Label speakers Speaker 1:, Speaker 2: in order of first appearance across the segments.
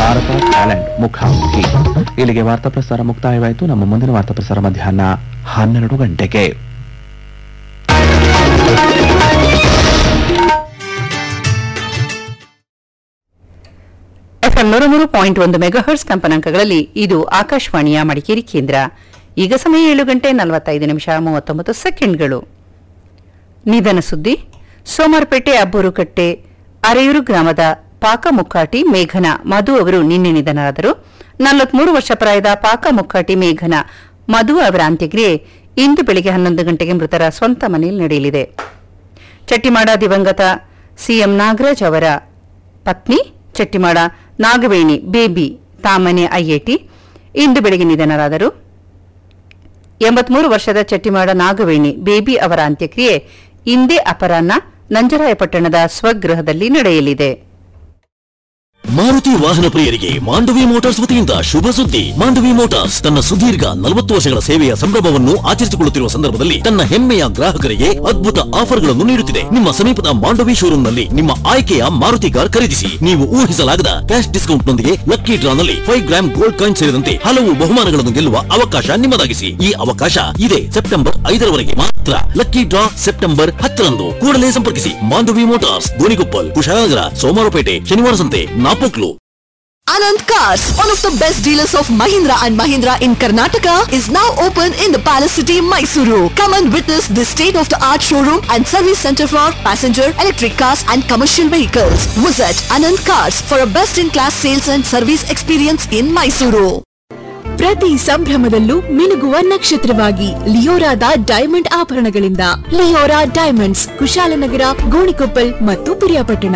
Speaker 1: Bharat Thailand ಮುಖಾಮುಖಿ ಇಲ್ಲಿಗೆ ವಾರ್ತಾ ಪ್ರಸಾರ ಮುಕ್ತಾಯವಾಯಿತು ನಮ್ಮ ಮುಂದಿನ ವಾರ್ತಾ ಪ್ರಸಾರ ಮಧ್ಯಾಹ್ನ ಹನ್ನೆರಡು ಗಂಟೆಗೆ
Speaker 2: ಎಫ್ಎಂ ನೂರ ಮೂರು ಪಾಯಿಂಟ್ ಒಂದು ಮೆಗಾಹರ್ಸ್ ಕಂಪನಾಂಕಗಳಲ್ಲಿ ಇದು ಆಕಾಶವಾಣಿಯ ಮಡಿಕೇರಿ ಕೇಂದ್ರ ಈಗ ಸಮಯ ಏಳು ಗಂಟೆ ನಲವತ್ತೈದು ನಿಮಿಷ ಮೂವತ್ತೊಂಬತ್ತು ಸೆಕೆಂಡ್ಗಳು ನಿಧನ ಸುದ್ದಿ ಸೋಮವಾರಪೇಟೆ ಅಬ್ಬೂರುಕಟ್ಟೆ ಅರೆಯೂರು ಗ್ರಾಮದ ಪಾಕ ಮುಕ್ಕಾಟಿ ಮೇಘನ ಮಧು ಅವರು ನಿನ್ನೆ ನಿಧನರಾದರು ನಲವತ್ಮೂರು ವರ್ಷ ಪ್ರಾಯದ ಪಾಕ ಮುಕ್ಕಾಟಿ ಮೇಘನ ಮಧು ಅವರ ಅಂತ್ಯಕ್ರಿಯೆ ಇಂದು ಬೆಳಿಗ್ಗೆ ಹನ್ನೊಂದು ಗಂಟೆಗೆ ಮೃತರ ಸ್ವಂತ ಮನೆಯಲ್ಲಿ ನಡೆಯಲಿದೆ ಚಟ್ಟಿಮಾಡ ದಿವಂಗತ ಸಿಎಂ ನಾಗರಾಜ್ ಅವರ ಪತ್ನಿ ಚಟ್ಟಿಮಾಡ ನಾಗವೇಣಿ ಬೇಬಿ ತಾಮನೆ ಐಐಟಿ ಇಂದು ಬೆಳಗ್ಗೆ ನಿಧನರಾದರು ಎಂಬತ್ಮೂರು ವರ್ಷದ ಚಟ್ಟಿಮಾಡ ನಾಗವೇಣಿ ಬೇಬಿ ಅವರ ಅಂತ್ಯಕ್ರಿಯೆ ಇಂದೇ ಅಪರಾಹ್ನ ನಂಜರಾಯಪಟ್ಟಣದ ಸ್ವಗೃಹದಲ್ಲಿ ನಡೆಯಲಿದೆ
Speaker 3: ಮಾರುತಿ ವಾಹನ ಪ್ರಿಯರಿಗೆ ಮಾಂಡವಿ ಮೋಟಾರ್ಸ್ ವತಿಯಿಂದ ಶುಭ ಸುದ್ದಿ ಮಾಂಡವಿ ಮೋಟಾರ್ಸ್ ತನ್ನ ಸುದೀರ್ಘ ನಲವತ್ತು ವರ್ಷಗಳ ಸೇವೆಯ ಸಂಭ್ರಮವನ್ನು ಆಚರಿಸಿಕೊಳ್ಳುತ್ತಿರುವ ಸಂದರ್ಭದಲ್ಲಿ ತನ್ನ ಹೆಮ್ಮೆಯ ಗ್ರಾಹಕರಿಗೆ ಅದ್ಭುತ ಆಫರ್ಗಳನ್ನು ನೀಡುತ್ತಿದೆ ನಿಮ್ಮ ಸಮೀಪದ ಮಾಂಡವಿ ಶೋರೂಮ್ನಲ್ಲಿ ನಿಮ್ಮ ಆಯ್ಕೆಯ ಮಾರುತಿ ಕಾರ್ ಖರೀದಿಸಿ ನೀವು ಊಹಿಸಲಾಗದ ಕ್ಯಾಶ್ ಡಿಸ್ಕೌಂಟ್ ನೊಂದಿಗೆ ಲಕ್ಕಿ ಡ್ರಾನಲ್ಲಿ ಫೈವ್ ಗ್ರಾಮ್ ಗೋಲ್ಡ್ ಕಾಯಿನ್ ಸೇರಿದಂತೆ ಹಲವು ಬಹುಮಾನಗಳನ್ನು ಗೆಲ್ಲುವ ಅವಕಾಶ ನಿಮ್ಮದಾಗಿಸಿ ಈ ಅವಕಾಶ ಇದೆ ಸೆಪ್ಟೆಂಬರ್ ಐದರವರೆಗೆ ಮಾತ್ರ ಲಕ್ಕಿ ಡ್ರಾ ಸೆಪ್ಟೆಂಬರ್ ಹತ್ತರಂದು ಕೂಡಲೇ ಸಂಪರ್ಕಿಸಿ ಮಾಂಡವಿ ಮೋಟಾರ್ಸ್ ಗೋಣಿಕೊಪ್ಪಲ್ ಕುಶಾಲನಗರ ಸೋಮವಾರಪೇಟೆ ಶನಿವಾರ ಸಂತೆ Napoklu
Speaker 4: Anand Cars, one of the best dealers of Mahindra and Mahindra in Karnataka, is now open in the Palace City, Mysuru. Come and witness this state-of-the-art showroom and service center for passenger, electric cars and commercial vehicles. Visit Anand Cars for a best-in-class sales and service experience in Mysuru.
Speaker 5: ಪ್ರತಿ ಸಂಭ್ರಮದಲ್ಲೂ ಮಿನುಗುವ ನಕ್ಷತ್ರವಾಗಿ ಲಿಯೋರಾದ diamond ಆಭರಣಗಳಿಂದ Leora diamonds Kushalnagar Gonikoppal ಮತ್ತು ಪಿರಿಯಾಪಟ್ಟಣ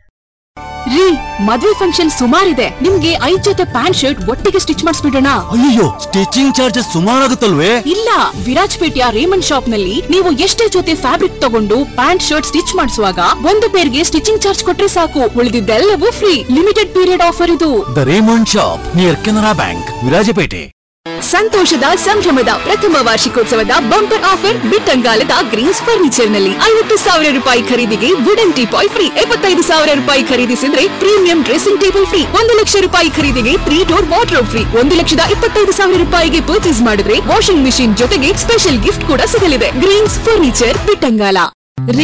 Speaker 5: ರೀ ಮದ್ವೆ function ಸುಮಾರಿದೆ ನಿಮ್ಗೆ ಐದ್ ಜೊತೆ ಪ್ಯಾಂಟ್ ಶರ್ಟ್ ಒಟ್ಟಿಗೆ ಸ್ಟಿಚ್ ಮಾಡಿಸ್ಬಿಡೋಣ
Speaker 3: ಅಯ್ಯೋ ಸ್ಟಿಚಿಂಗ್ ಚಾರ್ಜಸ್ ಸುಮಾರಾಗುತ್ತಲ್ವೇ
Speaker 5: ಇಲ್ಲ ವಿರಾಜ್ಪೇಟೆಯ ರೇಮಂಡ್ ಶಾಪ್ ನಲ್ಲಿ ನೀವು ಎಷ್ಟೇ ಜೊತೆ ಫ್ಯಾಬ್ರಿಕ್ ತಗೊಂಡು ಪ್ಯಾಂಟ್ ಶರ್ಟ್ ಸ್ಟಿಚ್ ಮಾಡಿಸುವಾಗ ಒಂದು ಪೇರ್ಗೆ ಸ್ಟಿಚಿಂಗ್ ಚಾರ್ಜ್ ಕೊಟ್ರೆ ಸಾಕು ಉಳಿದಿದ್ದೆಲ್ಲವೂ ಫ್ರೀ ಲಿಮಿಟೆಡ್ ಪೀರಿಯಡ್ ಆಫರ್ ಇದು
Speaker 3: the Raymond shop near Canara bank Virajpet
Speaker 5: ಸಂತೋಷದ ಸಂಭ್ರಮದ ಪ್ರಥಮ ವಾರ್ಷಿಕೋತ್ಸವದ ಬಂಪರ್ ಆಫರ್ ಬಿಟ್ಟಂಗಾಲದ ಗ್ರೀನ್ಸ್ ಫರ್ನಿಚರ್ ನಲ್ಲಿ ಐವತ್ತು ಸಾವಿರ ರೂಪಾಯಿ ಖರೀದಿಗೆ ವುಡನ್ ಟೀಪಾಯ್ ಫ್ರೀ ಎಪ್ಪತ್ತೈದು ಸಾವಿರ ರೂಪಾಯಿ ಖರೀದಿಸಿದ್ರೆ ಪ್ರೀಮಿಯಂ ಡ್ರೆಸ್ಸಿಂಗ್ ಟೇಬಲ್ ಫ್ರೀ ಒಂದು ಲಕ್ಷ ರೂಪಾಯಿ ಖರೀದಿಗೆ ತ್ರೀ ಡೋರ್ ವಾರ್ಡ್ರೋಬ್ ಫ್ರೀ ಒಂದು ಲಕ್ಷದ ಇಪ್ಪತ್ತೈದು ಸಾವಿರ ರೂಪಾಯಿಗೆ ಪರ್ಚೇಸ್ ಮಾಡಿದ್ರೆ ವಾಷಿಂಗ್ ಮಿಷಿನ್ ಜೊತೆಗೆ ಸ್ಪೆಷಲ್ ಗಿಫ್ಟ್ ಕೂಡ ಸಿಗಲಿದೆ ಗ್ರೀನ್ಸ್ ಫರ್ನಿಚರ್ ಬಿಟ್ಟಂಗಾಲ